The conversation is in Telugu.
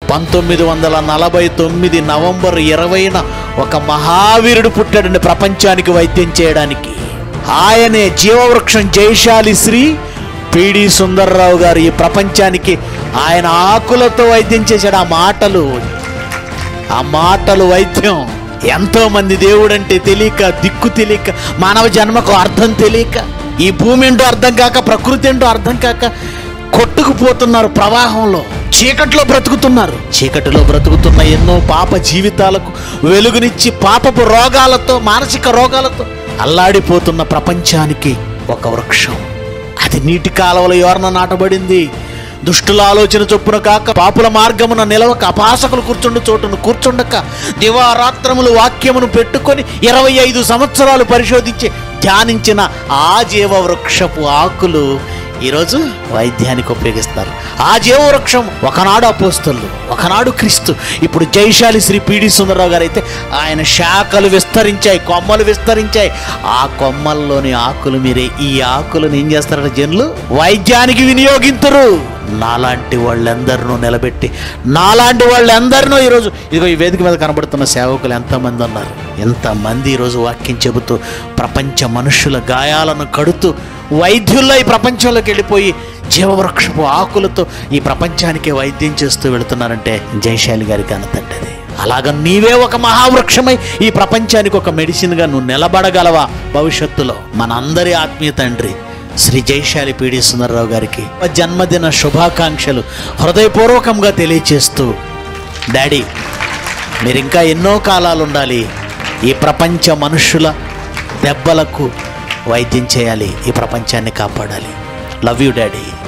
పంతొమ్మిది వందల నలభై తొమ్మిది నవంబర్ ఇరవైన ఒక మహావీరుడు పుట్టాడండి ప్రపంచానికి వైద్యం చేయడానికి ఆయనే జీవవృక్షం జయశాలి శ్రీ పిడి సుందర్రావు గారు ఈ ప్రపంచానికి ఆయన ఆకులతో వైద్యం చేశాడు ఆ మాటలు ఆ మాటలు వైద్యం ఎంతో మంది దేవుడంటే తెలియక దిక్కు తెలియక మానవ జన్మకు అర్థం తెలియక ఈ భూమి ఏంటో అర్థం కాక ప్రకృతి ఏంటో అర్థం కాక కొట్టుకుపోతున్నారు ప్రవాహంలో చీకట్లో బ్రతుకుతున్నారు చీకటిలో బ్రతుకుతున్న ఎన్నో పాప జీవితాలకు వెలుగునిచ్చి పాపపు రోగాలతో మానసిక రోగాలతో అల్లాడిపోతున్న ప్రపంచానికి ఒక వృక్షం అది నీటి కాలువల యోరన నాటబడింది దుష్టుల ఆలోచన చొప్పున కాక పాపుల మార్గమున నిలవక అపాసకులు కూర్చుండు చోటును కూర్చుండక దివారాత్రములు వాక్యమును పెట్టుకొని ఇరవై ఐదు సంవత్సరాలు పరిశోధించి ధ్యానించిన ఆ జీవ వృక్షపు ఆకులు ఈరోజు వైద్యానికి ఉపయోగిస్తారు ఆ జీవవృక్షం ఒకనాడు అపోస్తలు ఒకనాడు క్రీస్తు ఇప్పుడు జైశాలి శ్రీ పిడి సుందరరావు గారు అయితే ఆయన శాఖలు విస్తరించాయి కొమ్మలు విస్తరించాయి ఆ కొమ్మల్లోని ఆకులు మీరే ఈ ఆకులను ఏం చేస్తారంటే జనులు వైద్యానికి వినియోగించరు నాలాంటి వాళ్ళందరినూ నిలబెట్టి నాలాంటి వాళ్ళందరినూ ఈరోజు ఇదిగో ఈ వేదిక మీద కనబడుతున్న సేవకులు ఎంతమంది ఉన్నారు ఎంతమంది ఈరోజు వాక్యం చెబుతూ ప్రపంచ మనుషుల గాయాలను కడుతూ వైద్యుల్లో ఈ ప్రపంచంలోకి వెళ్ళిపోయి జీవవృక్షపు ఆకులతో ఈ ప్రపంచానికి వైద్యం చేస్తూ వెళుతున్నారంటే జయశాలి గారికి అనతంటది అలాగ నీవే ఒక మహావృక్షమై ఈ ప్రపంచానికి ఒక మెడిసిన్గా నువ్వు నిలబడగలవా భవిష్యత్తులో మనందరి ఆత్మీయ తండ్రి శ్రీ జయశాలి పిడి సుందరరావు గారికి జన్మదిన శుభాకాంక్షలు హృదయపూర్వకంగా తెలియచేస్తూ డాడీ మీరు ఇంకా ఎన్నో కాలాలు ఉండాలి ఈ ప్రపంచ మనుషుల దెబ్బలకు వైద్యం చేయాలి ఈ ప్రపంచాన్ని కాపాడాలి లవ్ యూ డాడీ